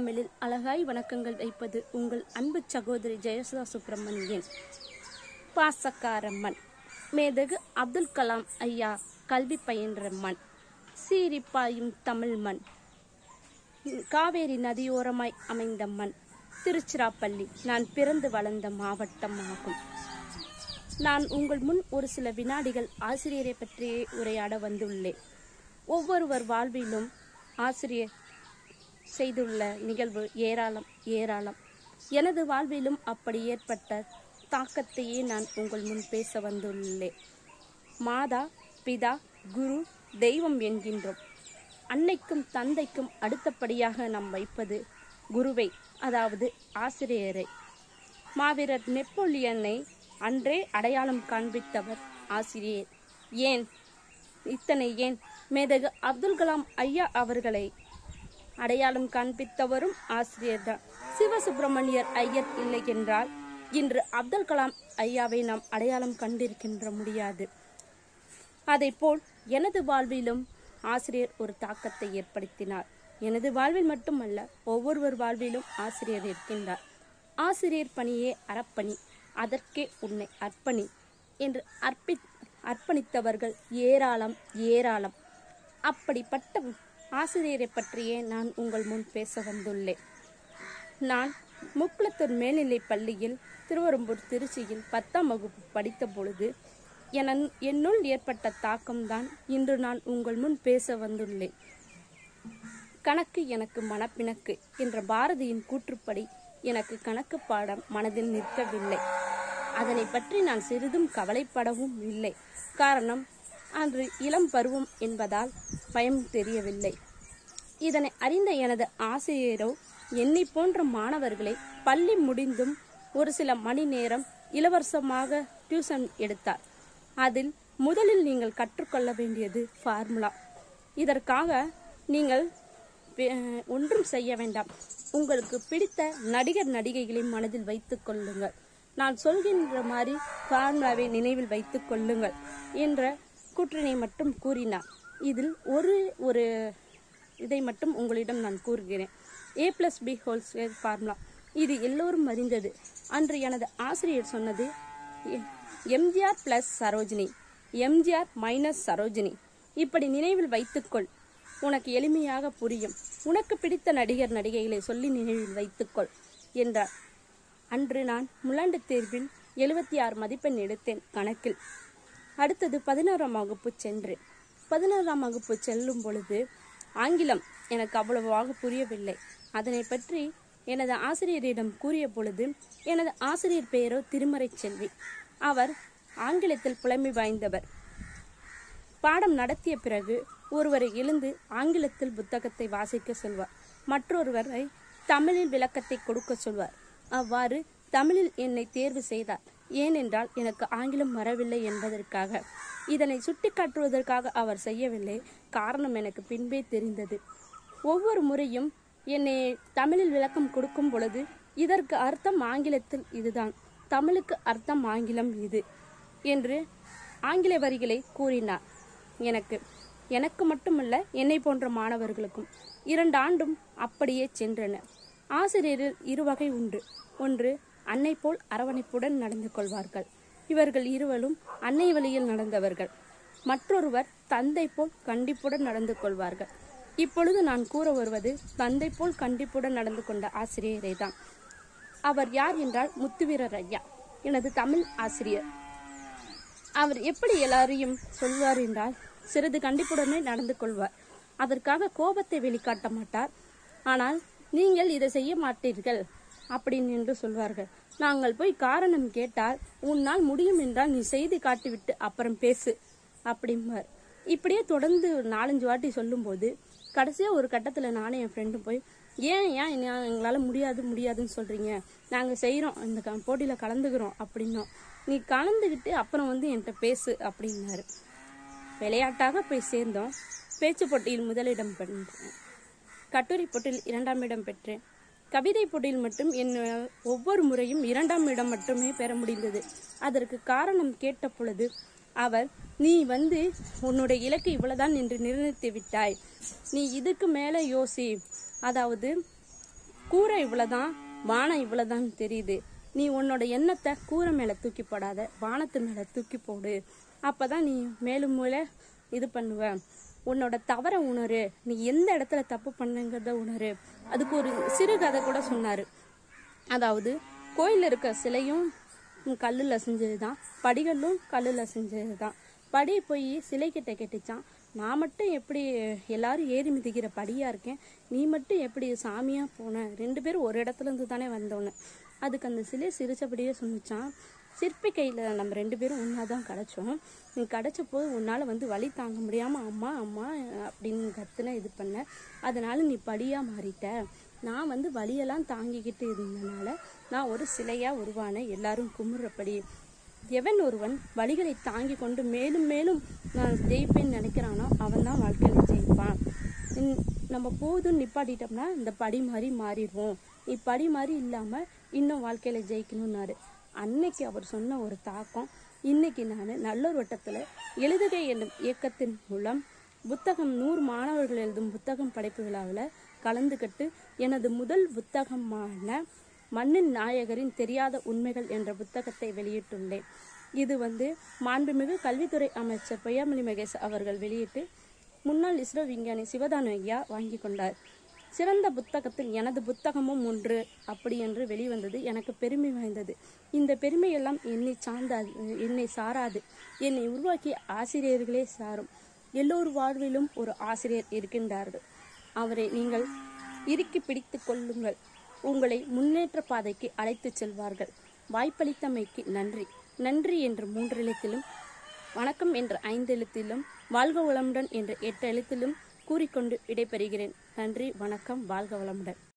தமிழில் அழகாய் வணக்கங்கள் வைப்பது உங்கள் அன்பு சகோதரி ஜெயசுதா சுப்பிரமணியன் பாசக்காரம்மன் மேதகு அப்துல் கலாம் ஐயா கல்வி பயின்ற மண் சீறி பாயும் தமிழ் மண் காவேரி நதியோரமாய் அமைந்த மண் திருச்சிராப்பள்ளி நான் பிறந்து வளர்ந்த மாவட்டம் ஆகும் நான் உங்கள் முன் ஒரு சில வினாடிகள் ஆசிரியரை பற்றியே உரையாட வந்துள்ளேன் ஒவ்வொருவர் வாழ்விலும் ஆசிரியர் செய்துள்ள நிகழ்வு ஏராளம் ஏராளம் எனது வாழ்விலும் அப்படி ஏற்பட்ட தாக்கத்தையே நான் உங்கள் முன் பேச வந்துள்ளேன் மாதா பிதா குரு தெய்வம் என்கின்றோம் அன்னைக்கும் தந்தைக்கும் அடுத்தபடியாக நாம் வைப்பது குருவை அதாவது ஆசிரியரை மாவீரர் நெப்போலியனை அன்றே அடையாளம் காண்பித்தவர் ஆசிரியர் ஏன் இத்தனை ஏன் மேதகு அப்துல் கலாம் ஐயா அவர்களை அடையாளம் காண்பித்தவரும் ஆசிரியர்தான் சிவசுப்பிரமணியர் ஐயர் இல்லை என்றால் இன்று அப்துல் கலாம் ஐயாவை நாம் அடையாளம் கண்டிருக்கின்ற முடியாது அதைப்போல் எனது வாழ்விலும் ஆசிரியர் ஒரு தாக்கத்தை ஏற்படுத்தினார் எனது வாழ்வில் மட்டுமல்ல ஒவ்வொருவர் வாழ்விலும் ஆசிரியர் இருக்கின்றார் ஆசிரியர் பணியே அறப்பணி அதற்கே உன்னை அர்ப்பணி என்று அர்ப்பி அர்ப்பணித்தவர்கள் ஏராளம் ஏராளம் அப்படிப்பட்ட ஆசிரியரை பற்றியே நான் உங்கள் முன் பேச வந்துள்ளேன் நான் முக்குளத்தூர் மேல்நிலைப் பள்ளியில் திருவரம்பூர் திருச்சியில் பத்தாம் வகுப்பு படித்த பொழுது என என்னுள் ஏற்பட்ட தாக்கம்தான் இன்று நான் உங்கள் முன் பேச வந்துள்ளேன் கணக்கு எனக்கு மனப்பிணக்கு என்ற பாரதியின் கூற்றுப்படி எனக்கு கணக்கு பாடம் மனதில் நிற்கவில்லை அதனை பற்றி நான் சிறிதும் கவலைப்படவும் இல்லை காரணம் அன்று இளம் பருவம் என்பதால் பயம் தெரியவில்லை இதனை அறிந்த எனது ஆசிரியரோ என்னை போன்ற மாணவர்களை பள்ளி முடிந்தும் ஒரு சில மணி நேரம் இலவசமாக டியூஷன் எடுத்தார் அதில் முதலில் நீங்கள் கற்றுக்கொள்ள வேண்டியது ஃபார்முலா இதற்காக நீங்கள் வே- ஒன்றும் செய்ய வேண்டாம் உங்களுக்கு பிடித்த நடிகர் நடிகைகளை மனதில் வைத்துக் கொள்ளுங்கள் நான் சொல்கின்ற மாதிரி ஃபார்முலாவை நினைவில் வைத்துக் கொள்ளுங்கள் என்ற கூற்றினை மட்டும் கூறினார் இதில் ஒரு ஒரு இதை மட்டும் உங்களிடம் நான் கூறுகிறேன் A plus B whole square formula இது எல்லோரும் அறிந்தது அன்று எனது ஆசிரியர் சொன்னது எம்ஜிஆர் பிளஸ் சரோஜினி எம்ஜிஆர் மைனஸ் சரோஜினி இப்படி நினைவில் வைத்துக்கொள் உனக்கு எளிமையாக புரியும் உனக்கு பிடித்த நடிகர் நடிகைகளை சொல்லி நினைவில் வைத்துக்கொள் என்றார் அன்று நான் முலாண்டு தேர்வில் எழுபத்தி ஆறு மதிப்பெண் எடுத்தேன் கணக்கில் அடுத்தது பதினோராம் வகுப்பு சென்றேன் பதினோராம் வகுப்பு செல்லும் பொழுது ஆங்கிலம் எனக்கு அவ்வளவாக புரியவில்லை அதனை பற்றி எனது ஆசிரியரிடம் கூறிய பொழுது எனது ஆசிரியர் பெயரோ திருமறை செல்வி அவர் ஆங்கிலத்தில் புலமை வாய்ந்தவர் பாடம் நடத்திய பிறகு ஒருவரை எழுந்து ஆங்கிலத்தில் புத்தகத்தை வாசிக்க சொல்வார் மற்றொருவரை தமிழில் விளக்கத்தை கொடுக்க சொல்வார் அவ்வாறு தமிழில் என்னை தேர்வு செய்தார் ஏனென்றால் எனக்கு ஆங்கிலம் வரவில்லை என்பதற்காக இதனை சுட்டிக்காட்டுவதற்காக அவர் செய்யவில்லை காரணம் எனக்கு பின்பே தெரிந்தது ஒவ்வொரு முறையும் என்னை தமிழில் விளக்கம் கொடுக்கும் பொழுது இதற்கு அர்த்தம் ஆங்கிலத்தில் இதுதான் தமிழுக்கு அர்த்தம் ஆங்கிலம் இது என்று ஆங்கில வரிகளை கூறினார் எனக்கு எனக்கு மட்டுமல்ல என்னை போன்ற மாணவர்களுக்கும் இரண்டு ஆண்டும் அப்படியே சென்றன ஆசிரியரில் இருவகை உண்டு ஒன்று அன்னை போல் அரவணைப்புடன் நடந்து கொள்வார்கள் இவர்கள் இருவரும் அன்னை வழியில் நடந்தவர்கள் மற்றொருவர் தந்தை போல் கண்டிப்புடன் நடந்து கொள்வார்கள் இப்பொழுது நான் கூற வருவது தந்தை போல் கண்டிப்புடன் நடந்து கொண்ட ஆசிரியரை தான் அவர் யார் என்றால் முத்துவீரர் ஐயா எனது தமிழ் ஆசிரியர் அவர் எப்படி எல்லாரையும் சொல்வார் என்றால் சிறிது கண்டிப்புடனே நடந்து கொள்வார் அதற்காக கோபத்தை வெளிக்காட்ட மாட்டார் ஆனால் நீங்கள் இதை செய்ய மாட்டீர்கள் அப்படின்னு என்று சொல்வார்கள் நாங்கள் போய் காரணம் கேட்டால் உன்னால் முடியும் என்றால் நீ செய்து காட்டிவிட்டு அப்புறம் பேசு அப்படிம்பார் இப்படியே தொடர்ந்து ஒரு நாலஞ்சு வாட்டி சொல்லும்போது கடைசியாக ஒரு கட்டத்தில் நானும் என் ஃப்ரெண்டும் போய் ஏன் ஏன் என்ன- எங்களால் முடியாது முடியாதுன்னு சொல்கிறீங்க நாங்கள் செய்கிறோம் இந்த க போட்டியில் கலந்துக்கிறோம் அப்படின்னோம் நீ கலந்துக்கிட்டு அப்புறம் வந்து என்கிட்ட பேசு அப்படின்னாரு விளையாட்டாக போய் சேர்ந்தோம் பேச்சு போட்டியில் முதலிடம் பெற்றேன் கட்டுரை போட்டியில் இரண்டாம் இடம் பெற்றேன் கவிதை போட்டியில் மட்டும் என் ஒவ்வொரு முறையும் இரண்டாம் இடம் மட்டுமே பெற முடிந்தது அதற்கு காரணம் கேட்ட பொழுது அவர் நீ வந்து உன்னுடைய இலக்கு இவ்வளவுதான் என்று நிர்ணயித்து விட்டாய் நீ இதுக்கு மேலே யோசி அதாவது கூரை இவ்வளவுதான் வானம் இவ்வளவுதான் தெரியுது நீ உன்னோட எண்ணத்தை கூரை மேல தூக்கி போடாத வானத்து மேல தூக்கி போடு அப்பதான் நீ மேலும் மேல இது பண்ணுவ உன்னோட தவற உணரு நீ எந்த இடத்துல தப்பு பண்ணுங்கிறத உணரு அதுக்கு ஒரு சிறு கதை கூட சொன்னாரு அதாவது கோயில்ல இருக்க சிலையும் கல்லில் செஞ்சது தான் படிகளும் கல்லில் செஞ்சது தான் படி போய் சிலை கிட்ட கேட்டுச்சான் நான் மட்டும் எப்படி எல்லாரும் ஏறி மிதிக்கிற படியா இருக்கேன் நீ மட்டும் எப்படி சாமியா போன ரெண்டு பேரும் ஒரு இடத்துல இருந்து தானே வந்தோன்னு அதுக்கு அந்த சிலை சிரிச்சபடியே சொன்னிச்சான் சிற்பி கையில் நம்ம ரெண்டு பேரும் ஒன்றா தான் கிடச்சோம் நீ கிடச்ச போது உன்னால் வந்து வலி தாங்க முடியாமல் அம்மா அம்மா அப்படின்னு கத்துன இது பண்ண அதனால நீ படியாக மாறிட்ட நான் வந்து வலியெல்லாம் தாங்கிக்கிட்டு இருந்தனால நான் ஒரு சிலையாக உருவானேன் எல்லாரும் கும்பிட்றபடி எவன் ஒருவன் வலிகளை தாங்கி கொண்டு மேலும் மேலும் நான் ஜெயிப்பேன்னு நினைக்கிறானோ அவன் தான் வாழ்க்கையில் ஜெயிப்பான் இன்- நம்ம போதும் நிப்பாட்டிட்டோம்னா இந்த படி மாதிரி மாறிடுவோம் நீ படி மாதிரி இல்லாமல் இன்னும் வாழ்க்கையில் ஜெயிக்கணும்னாரு அன்னைக்கு அவர் சொன்ன ஒரு தாக்கம் இன்னைக்கு நான் நல்லொரு வட்டத்தில் எழுதுகை என்னும் இயக்கத்தின் மூலம் புத்தகம் நூறு மாணவர்கள் எழுதும் புத்தகம் படைப்பு விழாவில் கலந்துக்கிட்டு எனது முதல் புத்தகமான மண்ணின் நாயகரின் தெரியாத உண்மைகள் என்ற புத்தகத்தை வெளியிட்டுள்ளேன் இது வந்து மாண்புமிகு கல்வித்துறை அமைச்சர் பொய்யாமொழி மகேஷ் அவர்கள் வெளியிட்டு முன்னாள் இஸ்ரோ விஞ்ஞானி சிவதானு ஐயா வாங்கி கொண்டார் சிறந்த புத்தகத்தில் எனது புத்தகமும் ஒன்று அப்படி என்று வெளிவந்தது எனக்கு பெருமை வாய்ந்தது இந்த பெருமையெல்லாம் என்னை சார்ந்தாது என்னை சாராது என்னை உருவாக்கிய ஆசிரியர்களே சாரும் எல்லோர் வாழ்விலும் ஒரு ஆசிரியர் இருக்கின்றார்கள் அவரை நீங்கள் இறுக்கி பிடித்துக் கொள்ளுங்கள் உங்களை முன்னேற்ற பாதைக்கு அழைத்துச் செல்வார்கள் வாய்ப்பளித்தமைக்கு நன்றி நன்றி என்ற மூன்று எழுத்திலும் வணக்கம் என்ற ஐந்து எழுத்திலும் வாழ்க வளமுடன் என்ற எட்டு எழுத்திலும் கூறிக்கொண்டு விடைபெறுகிறேன் நன்றி வணக்கம் வாழ்க வளமுடன்